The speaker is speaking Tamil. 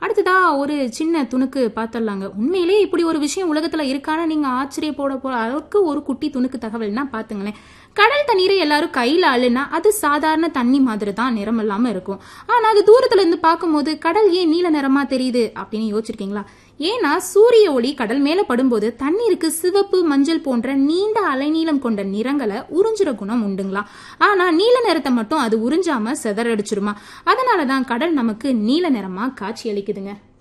அடுத்ததா ஒரு சின்ன துணுக்கு பார்த்துடலாங்க உண்மையிலே இப்படி ஒரு விஷயம் உலகத்துல இருக்கான்னு நீங்க ஆச்சரியப்போட போற அளவுக்கு ஒரு குட்டி துணுக்கு தகவல்னா பாத்துங்களேன் கடல் தண்ணீரை எல்லாரும் கையில அள்ளுனா அது சாதாரண தண்ணி மாதிரி தான் நிறம் இல்லாம இருக்கும் ஆனா அது தூரத்துல இருந்து பார்க்கும்போது கடல் ஏன் நீல நிறமா தெரியுது அப்படின்னு யோசிச்சிருக்கீங்களா ஏன்னா சூரிய ஒளி கடல் மேல படும்போது தண்ணீருக்கு சிவப்பு மஞ்சள் போன்ற நீண்ட அலைநீளம் கொண்ட நிறங்களை உறிஞ்சுற குணம் உண்டுங்களா ஆனா நீல நிறத்தை மட்டும் அது உறிஞ்சாம சிதறடிச்சிருமா அதனாலதான் கடல் நமக்கு நீல நிறமா காட்சி அளிக்குதுங்க